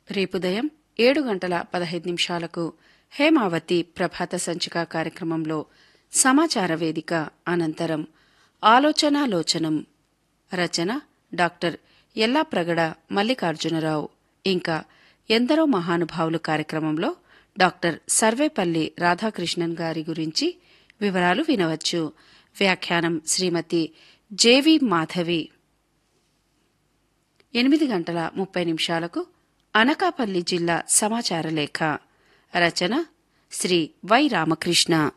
రేపుదయం ఏడు గంటల పదహైదు నిమిషాలకు హేమావతి ప్రభాత సంచిక కార్యక్రమంలో సమాచార వేదిక అనంతరం ఆలోచనాలోచనం రచన డాక్టర్ ఎల్లాప్రగడ మల్లికార్జునరావు ఇంకా ఎందరో మహానుభావులు కార్యక్రమంలో డాక్టర్ సర్వేపల్లి రాధాకృష్ణన్ గారి గురించి వివరాలు వినవచ్చు వ్యాఖ్యానం శ్రీమతి జేవి మాధవి ఎనిమిది గంటల ముప్పై నిమిషాలకు అనకాపల్లి జిల్లా సమాచార లేఖ రచన శ్రీ వై రామకృష్ణ